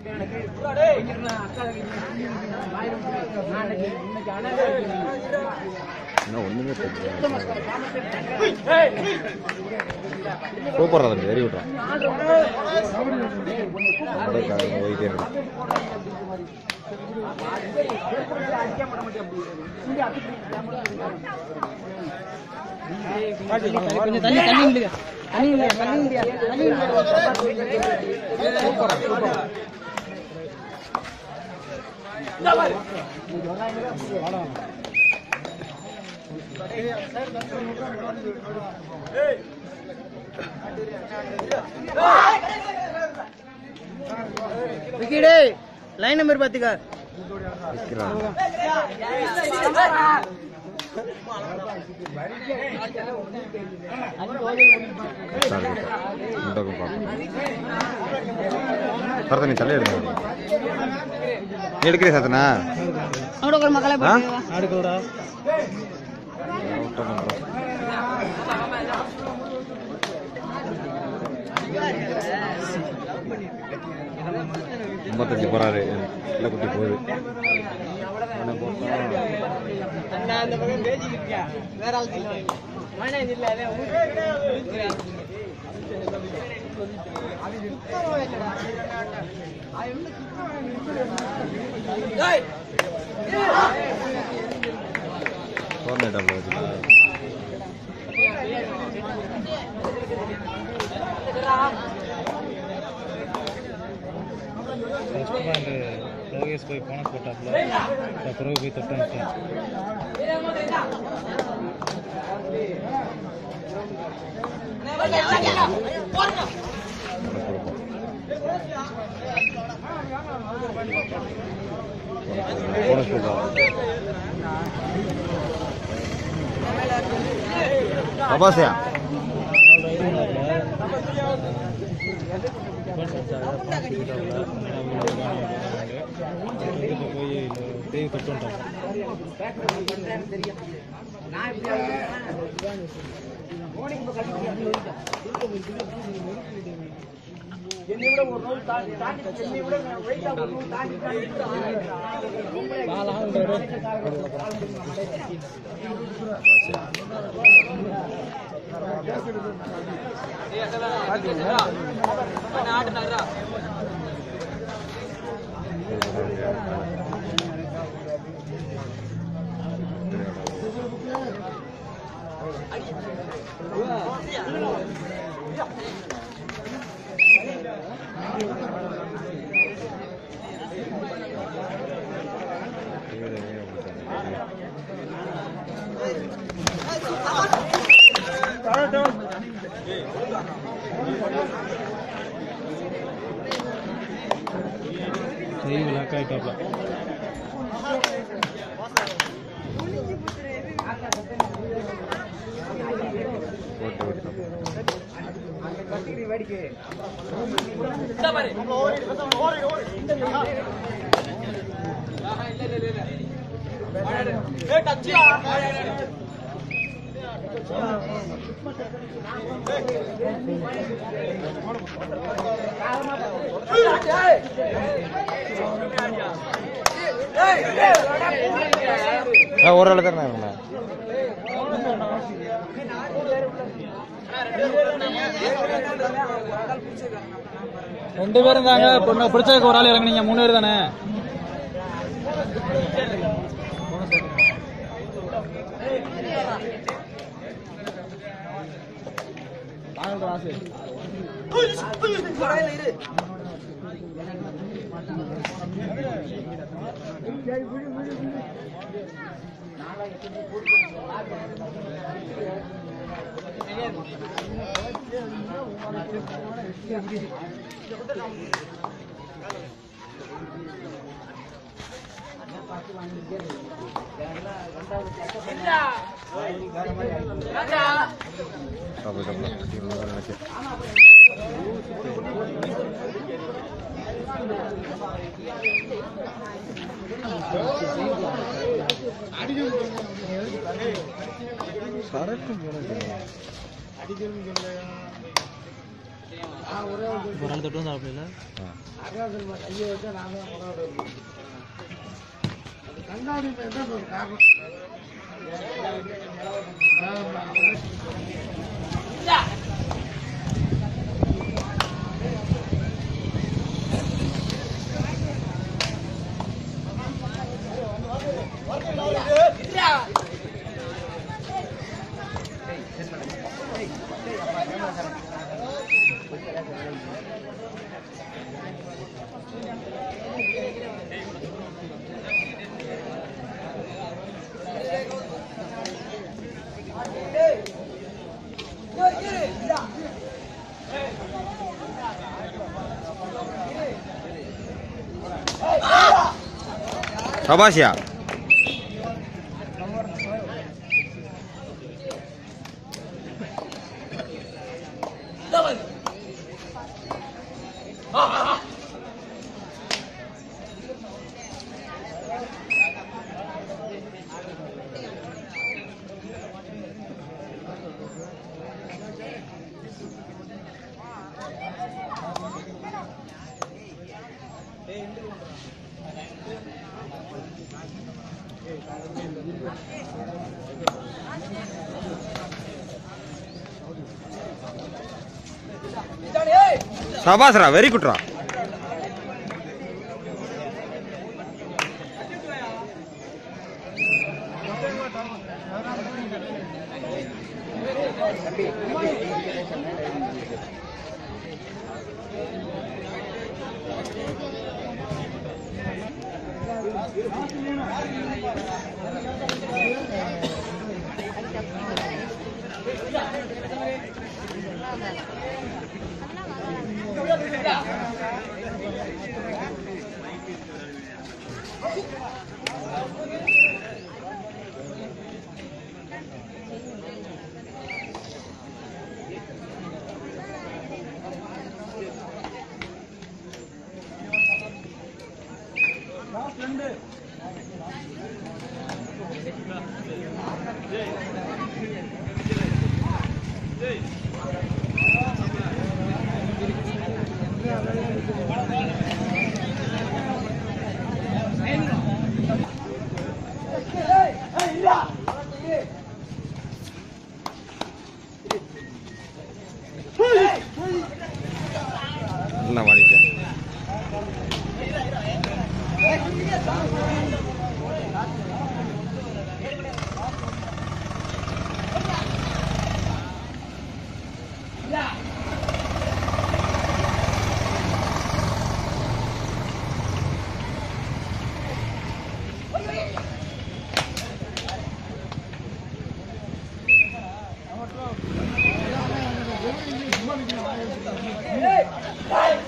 இன்னும் ஒண்ணுமே தெரியல சூப்பரா தம்பி வெரி விட்றான் போயிட்டே இருக்கு கொஞ்சம் தண்ணி தண்ணி விடுங்க தண்ணி விடுங்க தண்ணி விடுங்க தண்ணி விக்கெடு லைன் நம்பர் பாத்துக்க நிக்கிறான் சாரி முண்டகம் பார்ப்போம் சரத்தா நீ தள்ளி எடுங்க நீ எடுக்கிறே சத்தனா அவட ஒரு மக்களை ஆ? போட்டு ஐம்பத்தஞ்சு போறாரு இல்லை குட்டி போகுது என்ன போட்டா அந்த பக்கம் பேசிக்கிட்டியா வேற ஆள் மனது இல்ல சோர்னை டபுள் வச்சுல லோகேஷ் போய் போன போட்டாப்ல பிறகு போய் தொட்டு வந்துட்டேன் போனஸ் சொல்றா அபாசியா போய் தேவி தொட்டு வந்துட்டோம் தெய்வ லாக் ஆகிட்டாப்ல ஓட்டு ஓட்டு ஒரு ஆள் தானே இருந்தேன் ரெண்டு பேரும் தாங்க பொண்ணு பிடிச்சதுக்கு ஒரு ஆள் இறங்குனீங்க மூணு பேர் தானே டபுள் டபுள் இவ்வளோ நினைச்சேன் சரக்கு போனது ஒரு நாள் தொட்டு வந்து அப்படி இல்லை ஆ சபாஷியா சபாஸ்ரா வெரி குட்ரா என்ன வாடிக்க Hey!